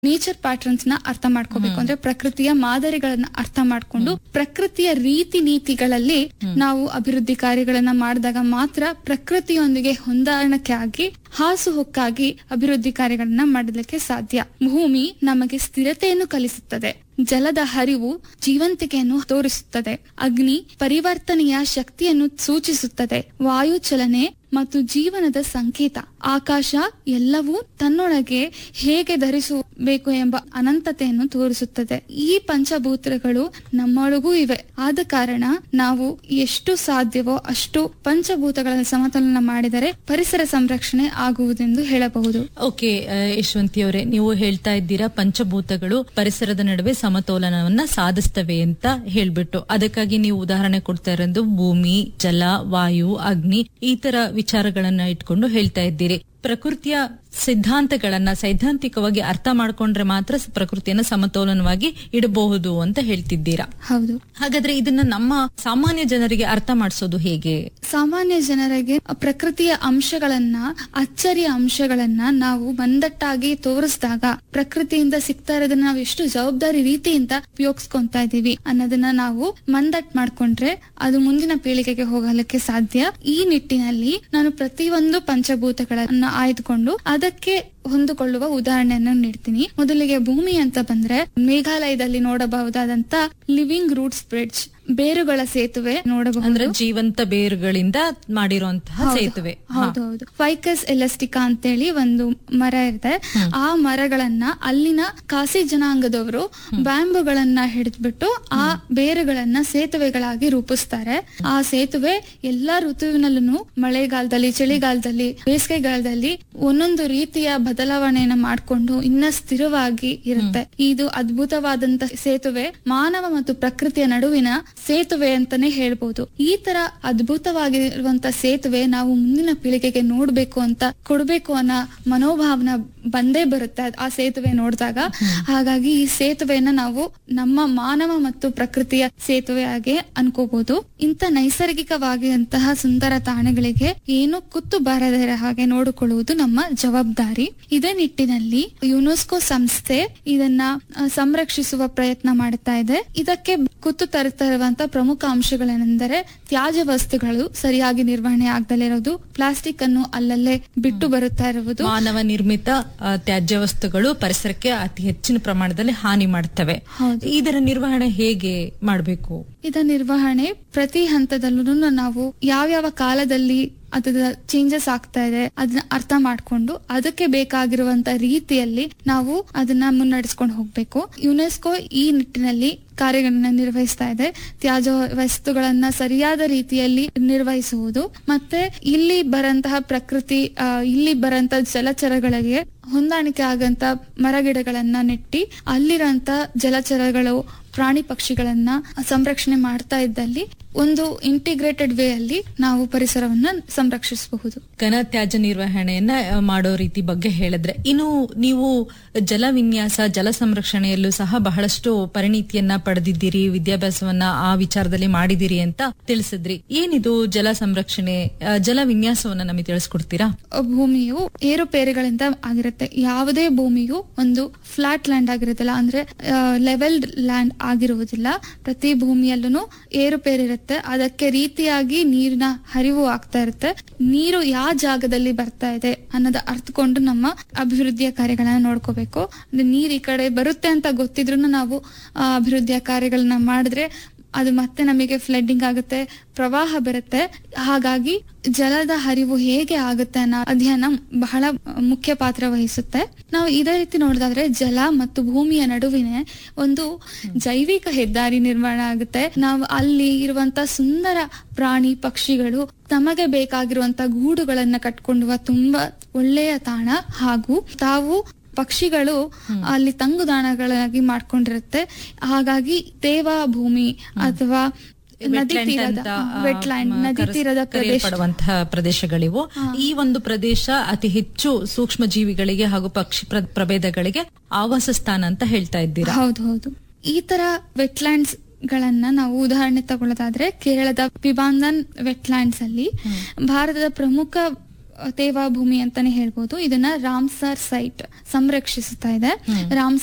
Nature patterns ನ ಅರ್ಥ ಮಾಡ್ಕೋಬೇಕು ಅಂದ್ರೆ ಪ್ರಕೃತಿಯ ಮಾದರಿಗಳನ್ನ ಅರ್ಥ ಮಾಡ್ಕೊಂಡು ಪ್ರಕೃತಿಯ ರೀತಿ ನೀತಿಗಳಲ್ಲಿ ನಾವು ಅಭಿವೃದ್ಧಿ ಕಾರ್ಯಗಳನ್ನ ಮಾಡಿದಾಗ ಮಾತ್ರ ಪ್ರಕೃತಿಯೊಂದಿಗೆ ಹೊಂದಾಣಿಕೆ ಆಗಿ ಹಾಸುಹೊಕ್ಕಾಗಿ ಅಭಿವೃದ್ಧಿ ಕಾರ್ಯಗಳನ್ನ ಮಾಡಲಿಕ್ಕೆ ಸಾಧ್ಯ ಭೂಮಿ ನಮಗೆ ಸ್ಥಿರತೆಯನ್ನು ಕಲಿಸುತ್ತದೆ ಜಲದ ಹರಿವು ಜೀವಂತಿಕೆಯನ್ನು ತೋರಿಸುತ್ತದೆ ಅಗ್ನಿ ಪರಿವರ್ತನೆಯ ಶಕ್ತಿಯನ್ನು ಸೂಚಿಸುತ್ತದೆ ವಾಯು ಚಲನೆ ಮತ್ತು ಜೀವನದ ಸಂಕೇತ ಆಕಾಶ ಎಲ್ಲವೂ ತನ್ನೊಳಗೆ ಹೇಗೆ ಧರಿಸಬೇಕು ಎಂಬ ಅನಂತತೆಯನ್ನು ತೋರಿಸುತ್ತದೆ ಈ ಪಂಚಭೂತಗಳು ನಮ್ಮೊಳಗೂ ಇವೆ ಆದ ಕಾರಣ ನಾವು ಎಷ್ಟು ಸಾಧ್ಯವೋ ಅಷ್ಟು ಪಂಚಭೂತಗಳ ಸಮತೋಲನ ಮಾಡಿದರೆ ಪರಿಸರ ಸಂರಕ್ಷಣೆ ಆಗುವುದೆಂದು ಹೇಳಬಹುದು ಓಕೆ ಯಶವಂತಿ ಅವರೇ ನೀವು ಹೇಳ್ತಾ ಇದ್ದೀರಾ ಪಂಚಭೂತಗಳು ಪರಿಸರದ ನಡುವೆ ಸಮತೋಲನವನ್ನ ಸಾಧಿಸ್ತವೆ ಅಂತ ಹೇಳ್ಬಿಟ್ಟು ಅದಕ್ಕಾಗಿ ನೀವು ಉದಾಹರಣೆ ಕೊಡ್ತಾ ಇರೋದು ಭೂಮಿ ಜಲ ವಾಯು ಅಗ್ನಿ ಈ ತರ ವಿಚಾರಗಳನ್ನ ಇಟ್ಕೊಂಡು ಹೇಳ್ತಾ ಇದ್ದೀರಿ ಪ್ರಕೃತಿಯ ಸಿದ್ಧಾಂತಗಳನ್ನ ಸೈದ್ಧಾಂತಿಕವಾಗಿ ಅರ್ಥ ಮಾಡ್ಕೊಂಡ್ರೆ ಮಾತ್ರ ಸ- ಪ್ರಕೃತಿಯನ್ನ ಸಮತೋಲನವಾಗಿ ಇಡಬಹುದು ಅಂತ ಹೇಳ್ತಿದ್ದೀರಾ ಹೌದು ಹಾಗಾದ್ರೆ ಇದನ್ನ ನಮ್ಮ ಸಾಮಾನ್ಯ ಜನರಿಗೆ ಅರ್ಥ ಮಾಡಿಸೋದು ಹೇಗೆ ಸಾಮಾನ್ಯ ಜನರಿಗೆ ಪ್ರಕೃತಿಯ ಅಂಶಗಳನ್ನ ಅಚ್ಚರಿಯ ಅಂಶಗಳನ್ನ ನಾವು ಮಂದಟ್ಟಾಗಿ ತೋರಿಸಿದಾಗ ಪ್ರಕೃತಿಯಿಂದ ಸಿಗ್ತಾ ಇರೋದನ್ನ ನಾವು ಎಷ್ಟು ಜವಾಬ್ದಾರಿ ರೀತಿಯಿಂದ ಉಪಯೋಗಿಸ್ಕೊಂತಾ ಇದೀವಿ ಅನ್ನೋದನ್ನ ನಾವು ಮಂದಟ್ ಮಾಡ್ಕೊಂಡ್ರೆ ಅದು ಮುಂದಿನ ಪೀಳಿಗೆಗೆ ಹೋಗಲಿಕ್ಕೆ ಸಾಧ್ಯ ಈ ನಿಟ್ಟಿನಲ್ಲಿ ನಾನು ಪ್ರತಿಯೊಂದು ಪಂಚಭೂತಗಳನ್ನ ಆಯ್ದುಕೊಂಡು ಅದಕ್ಕೆ ಹೊಂದಿಕೊಳ್ಳುವ ಉದಾಹರಣೆಯನ್ನು ನೀಡ್ತೀನಿ ಮೊದಲಿಗೆ ಭೂಮಿ ಅಂತ ಬಂದ್ರೆ ಮೇಘಾಲಯದಲ್ಲಿ ನೋಡಬಹುದಾದಂತ ಲಿವಿಂಗ್ ರೂಟ್ಸ್ ಬ್ರಿಡ್ಜ್ ಬೇರುಗಳ ಸೇತುವೆ ನೋಡಬಹುದು ಅಂದ್ರೆ ಜೀವಂತ ಬೇರುಗಳಿಂದ ಮಾಡಿರುವಂತಹ ಹೌದು. ಸೇತುವೆ ಹಾ. ಹೌದು ಹೌದು ಫೈಕಸ್ ಎಲಾಸ್ಟಿಕಾ ಅಂತೇಳಿ ಒಂದು ಮರ ಇದೆ ಆ ಮರಗಳನ್ನ ಅಲ್ಲಿನ ಖಾಸಿ ಜನಾಂಗದವರು ಬ್ಯಾಂಬುಗಳನ್ನ ಹಿಡಿದ್ಬಿಟ್ಟು ಆ ಬೇರುಗಳನ್ನ ಸೇತುವೆಗಳಾಗಿ ರೂಪಿಸ್ತಾರೆ ಆ ಸೇತುವೆ ಎಲ್ಲಾ ಋತುವಿನಲ್ಲೂ ಮಳೆಗಾಲದಲ್ಲಿ ಚಳಿಗಾಲದಲ್ಲಿ ಬೇಸಿಗೆಗಾಲದಲ್ಲಿ ಒಂದೊಂದು ರೀತಿಯ ಬದಲಾವಣೆಯನ್ನ ಮಾಡ್ಕೊಂಡು ಇನ್ನ ಸ್ಥಿರವಾಗಿ ಇರುತ್ತೆ ಇದು ಅದ್ಭುತವಾದಂತ ಸೇತುವೆ ಮಾನವ ಮತ್ತು ಪ್ರಕೃತಿಯ ನಡುವಿನ ಸೇತುವೆ ಅಂತಾನೆ ಹೇಳ್ಬೋದು ಈ ತರ ಅದ್ಭುತವಾಗಿರುವಂತ ಸೇತುವೆ ನಾವು ಮುಂದಿನ ಪೀಳಿಗೆಗೆ ನೋಡ್ಬೇಕು ಅಂತ ಕೊಡ್ಬೇಕು ಅನ್ನೋ ಮನೋಭಾವನ ಬಂದೇ ಬರುತ್ತೆ ಆ ಸೇತುವೆ ನೋಡಿದಾಗ ಹಾಗಾಗಿ ಈ ಸೇತುವೆಯನ್ನ ನಾವು ನಮ್ಮ ಮಾನವ ಮತ್ತು ಪ್ರಕೃತಿಯ ಸೇತುವೆಯಾಗಿ ಅನ್ಕೋಬಹುದು ಇಂಥ ನೈಸರ್ಗಿಕವಾಗಿರುವಂತಹ ಸುಂದರ ತಾಣಗಳಿಗೆ ಏನು ಕುತ್ತು ಬಾರದೇ ಇರೋ ಹಾಗೆ ನೋಡಿಕೊಳ್ಳುವುದು ನಮ್ಮ ಜವಾಬ್ದಾರಿ ಇದೇ ನಿಟ್ಟಿನಲ್ಲಿ ಯುನೆಸ್ಕೋ ಸಂಸ್ಥೆ ಇದನ್ನ ಆ, ಸಂರಕ್ಷಿಸುವ ಪ್ರಯತ್ನ ಮಾಡುತ್ತಾ ಇದೆ ಇದಕ್ಕೆ ಕುತ್ತು ತರುತ್ತಾ ಇರುವಂತಹ ಪ್ರಮುಖ ಅಂಶಗಳೇನೆಂದರೆ ತ್ಯಾಜ್ಯ ವಸ್ತುಗಳು ಸರಿಯಾಗಿ ನಿರ್ವಹಣೆ ಆಗದಲ್ಲೇ ಇರೋದು ಪ್ಲಾಸ್ಟಿಕ್ ಅನ್ನು ಅಲ್ಲಲ್ಲೇ ಬಿಟ್ಟು ಬರುತ್ತಾ ಇರುವುದು ಮಾನವ ನಿರ್ಮಿತ ಆ, ತ್ಯಾಜ್ಯ ವಸ್ತುಗಳು ಪರಿಸರಕ್ಕೆ ಅತಿ ಹೆಚ್ಚಿನ ಪ್ರಮಾಣದಲ್ಲಿ ಹಾನಿ ಮಾಡ್ತವೆ ಹೌದು. ಇದರ ನಿರ್ವಹಣೆ ಹೇಗೆ ಮಾಡಬೇಕು ಇದರ ನಿರ್ವಹಣೆ ಪ್ರತಿ ಹಂತದಲ್ಲೂ ನಾವು ಯಾವ್ಯಾವ ಕಾಲದಲ್ಲಿ ಅದರ ಚೇಂಜಸ್ ಆಗ್ತಾ ಇದೆ ಅದನ್ನ ಅರ್ಥ ಮಾಡ್ಕೊಂಡು ಅದಕ್ಕೆ ಬೇಕಾಗಿರುವಂತ ರೀತಿಯಲ್ಲಿ ನಾವು ಅದನ್ನ ಮುನ್ನಡೆಸ್ಕೊಂಡು ಹೋಗ್ಬೇಕು ಯುನೆಸ್ಕೋ ಈ ನಿಟ್ಟಿನಲ್ಲಿ ಕಾರ್ಯಗಳನ್ನ ನಿರ್ವಹಿಸ್ತಾ ಇದೆ ತ್ಯಾಜ್ಯ ವಸ್ತುಗಳನ್ನ ಸರಿಯಾದ ರೀತಿಯಲ್ಲಿ ನಿರ್ವಹಿಸುವುದು ಮತ್ತೆ ಇಲ್ಲಿ ಬರಂತಹ ಪ್ರಕೃತಿ ಆ, ಇಲ್ಲಿ ಬರಂತ ಜಲಚರಗಳಿಗೆ ಹೊಂದಾಣಿಕೆ ಆಗಂತ ಮರಗಿಡಗಳನ್ನ ನೆಟ್ಟಿ ಅಲ್ಲಿರಂತ ಜಲಚರಗಳು ಪ್ರಾಣಿ ಪಕ್ಷಿಗಳನ್ನ ಸಂರಕ್ಷಣೆ ಮಾಡ್ತಾ ಇದ್ದಲ್ಲಿ ಒಂದು ಇಂಟಿಗ್ರೇಟೆಡ್ ವೇ ಅಲ್ಲಿ ನಾವು ಪರಿಸರವನ್ನ ಸಂರಕ್ಷಿಸಬಹುದು ಘನ ತ್ಯಾಜ್ಯ ನಿರ್ವಹಣೆಯನ್ನ ಆ, ಮಾಡೋ ರೀತಿ ಬಗ್ಗೆ ಹೇಳಿದ್ರೆ ಇನ್ನು ನೀವು ಜಲ ವಿನ್ಯಾಸ ಜಲ ಸಂರಕ್ಷಣೆಯಲ್ಲೂ ಸಹ ಬಹಳಷ್ಟು ಪರಿಣಿತಿಯನ್ನ ಪಡೆದಿದ್ದೀರಿ ವಿದ್ಯಾಭ್ಯಾಸವನ್ನ ಆ ವಿಚಾರದಲ್ಲಿ ಮಾಡಿದಿರಿ ಅಂತ ತಿಳಿಸಿದ್ರಿ ಏನಿದು ಜಲ ಸಂರಕ್ಷಣೆ ಆ, ಜಲ ವಿನ್ಯಾಸವನ್ನ ನಮಗೆ ತಿಳಿಸ್ಕೊಡ್ತೀರಾ ಭೂಮಿಯು ಏರುಪೇರುಗಳಿಂದ ಆಗಿರುತ್ತೆ ಯಾವುದೇ ಭೂಮಿಯು ಒಂದು ಫ್ಲಾಟ್ ಲ್ಯಾಂಡ್ ಆಗಿರುತ್ತಲ್ಲ ಅಂದ್ರೆ ಲೆವೆಲ್ಡ್ ಲ್ಯಾಂಡ್ ಆಗಿರುವುದಿಲ್ಲ ಪ್ರತಿ ಭೂಮಿಯಲ್ಲೂ ಏರುಪೇರಿರುತ್ತೆ ಅದಕ್ಕೆ ರೀತಿಯಾಗಿ ನೀರಿನ ಹರಿವು ಆಗ್ತಾ ಇರುತ್ತೆ ನೀರು ಯಾವ ಜಾಗದಲ್ಲಿ ಬರ್ತಾ ಇದೆ ಅನ್ನೋದ ಅರ್ಥಕೊಂಡು ನಮ್ಮ ಅಭಿವೃದ್ಧಿಯ ಕಾರ್ಯಗಳನ್ನ ನೋಡ್ಕೋಬೇಕು ಅಂದ್ರೆ ನೀರ್ ಈ ಕಡೆ ಬರುತ್ತೆ ಅಂತ ಗೊತ್ತಿದ್ರು ನಾವು ಆ, ಅಭಿವೃದ್ಧಿಯ ಕಾರ್ಯಗಳನ್ನ ಮಾಡಿದ್ರೆ ಅದು ಮತ್ತೆ ನಮಗೆ ಫ್ಲಡ್ಡಿಂಗ್ ಆಗುತ್ತೆ ಪ್ರವಾಹ ಬರುತ್ತೆ ಹಾಗಾಗಿ ಜಲದ ಹರಿವು ಹೇಗೆ ಆಗುತ್ತೆ ಅನ್ನೋ ಅಧ್ಯಯನ ಬಹಳ ಮುಖ್ಯ ಪಾತ್ರ ವಹಿಸುತ್ತೆ ನಾವು ಇದೇ ರೀತಿ ನೋಡಿದಾದ್ರೆ ಜಲ ಮತ್ತು ಭೂಮಿಯ ನಡುವಿನ ಒಂದು ಜೈವಿಕ ಹೆದ್ದಾರಿ ನಿರ್ಮಾಣ ಆಗುತ್ತೆ ನಾವು ಅಲ್ಲಿ ಇರುವಂತ ಸುಂದರ ಪ್ರಾಣಿ ಪಕ್ಷಿಗಳು ತಮಗೆ ಬೇಕಾಗಿರುವಂತ ಗೂಡುಗಳನ್ನ ಕಟ್ಕೊಂಡುವ ತುಂಬಾ ಒಳ್ಳೆಯ ತಾಣ ಹಾಗೂ ತಾವು ಪಕ್ಷಿಗಳು ಅಲ್ಲಿ ತಂಗುದಾಣಗಳಾಗಿ ಮಾಡ್ಕೊಂಡಿರುತ್ತೆ ಹಾಗಾಗಿ ದೇವ ಭೂಮಿ ಅಥವಾ ನದಿ Wetland ತೀರದ ಅಂತ, ಆ, ವೆಟ್ಲ್ಯಾಂಡ್ ಮ- ನದಿ ಕರೆಸ್- ತೀರದ ಪ್ರದೇಶ ಕರೆಯಲ್ಪಡುವಂತಹ ಪ್ರದೇಶಗಳಿವು ಈ ಒಂದು ಪ್ರದೇಶ ಅತಿ ಹೆಚ್ಚು ಸೂಕ್ಷ್ಮ ಜೀವಿಗಳಿಗೆ ಹಾಗೂ ಪಕ್ಷಿ ಪ್ರ- ಪ್ರಭೇದಗಳಿಗೆ ಆವಾಸ ಸ್ಥಾನ ಅಂತ ಹೇಳ್ತಾ ಇದ್ದೀರಾ ಹೌದು ಹೌದು ಈ ತರ ವೆಟ್ಲ್ಯಾಂಡ್ಸ್ ಗಳನ್ನ ನಾವು ಉದಾಹರಣೆ ತಗೊಳ್ಳೋದಾದ್ರೆ ಕೇರಳದ ಪಿಬಾಂದನ್ ವೆಟ್ಲ್ಯಾಂಡ್ಸ್ ಅಲ್ಲಿ ಭಾರತದ ಪ್ರಮುಖ ತೇವಾ ಭೂಮಿ ಅಂತಾನೆ ಹೇಳ್ಬೋದು ಇದನ್ನ ರಾಮ್ಸರ್ ಸೈಟ್ ಸಂರಕ್ಷಿಸ್ತಾ ಇದೆ ರಾಮ್ಸರ್